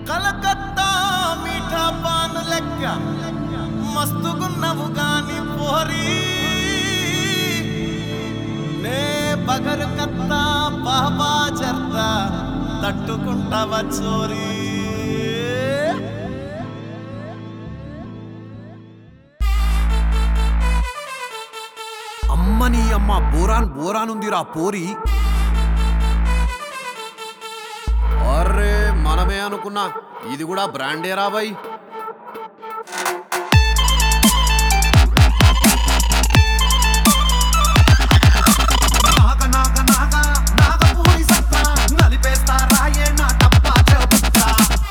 కలకత్తా మీఠా పాను లెక్క మస్తుగున్నవు గాని పోరి నే బగరు కత్తా బాబా జర్దా తట్టుకుంటావా చోరీ అమ్మని అమ్మ బోరాన్ బోరాన్ ఉందిరా పోరి అరే మనమే అనుకున్నా ఇది కూడా బ్రాండే రాబాయ్ నాగ నాగ నాగ నాగపూరి సత్తా నలిపేస్తా రాయే నా టప్పా చెబుతా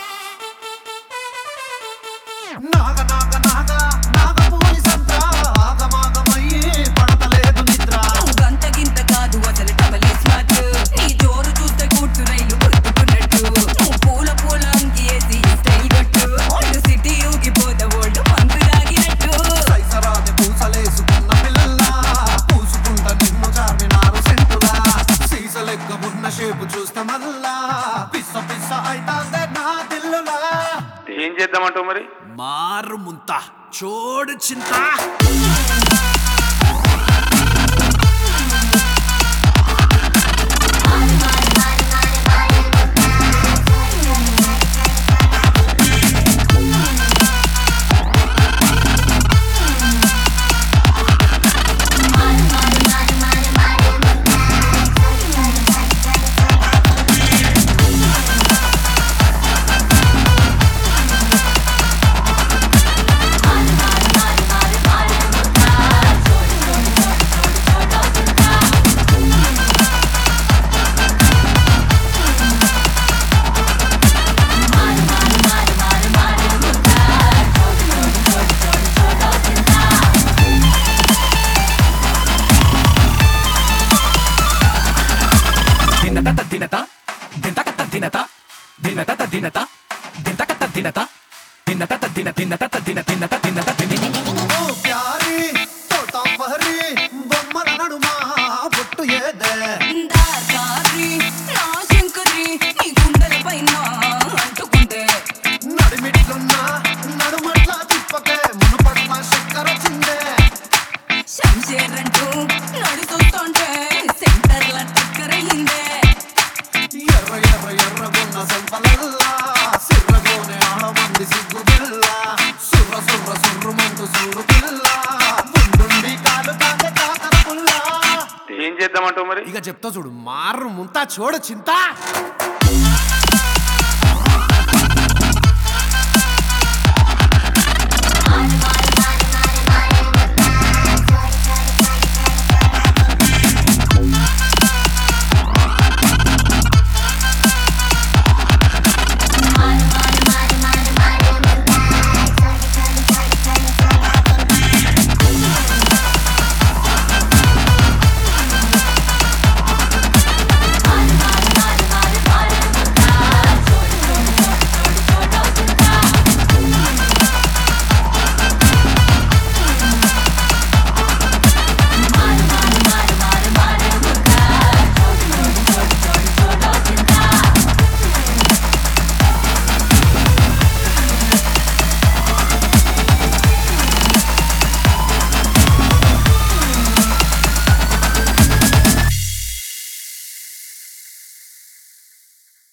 నాగ నాగ నాగ నాగపూరి సత్తా ఆగమాగమయ్యి పడతలేదు నిద్ర గంత గింత కాదు అసలు డబల్ స్మార్ట్ నీ జోరు చూస్తే కూర్చు రైలు గుర్తుకున్నట్టు నువ్వు పూల పూల అంగి వేసి స్టైల్ కొట్టు ఓల్డ్ సిటీ ఊగిపోత ఓల్డ్ మందు తాగినట్టు సైసరాది పూసలేసుకున్న పిల్లల్లా పూసుకుంట నిన్ను చార్మినారు సెంటులా సీస లెక్క ఉన్న షేపు చూస్తే మల్లా పిస్స పిస్స అయితాందే నా దిల్లులా ఏం చేద్దామంటావు మరి మారు ముంత చోడు చింత దినత దినత దినత దినత దినత దినత దినత దినత దినత దిన దినత దిన దినత దినత దిన ఓ ప్యారి తోతాంబరి బొమ్మల నడుమా బొట్టు ఏదే దారి నా శంకరి నీ గుండెల పైన అంటుకుంటే నడిమిట్లున్నా నడుమట్ల తిప్పకే మునుపట్ల చక్కెర చిందే శంషేర్ అంటూ నడుస్తుంటే సెంటర్ల టక్కరయిందే ఎర్ర ఎర్ర ఎర్రగున్న సంపలల్లా సిర్రగోనే ఆడమంది సిగ్గు బిల్ల సుర్ర సుర్ర సుర్రుమంటూ సూరు పిల్ల ముందుండి కాలు కాక కాకర పుల్లా ఏం చేద్దామంటావు మరి ఇక చెప్తా చూడు మారు ముంత చోడు చింత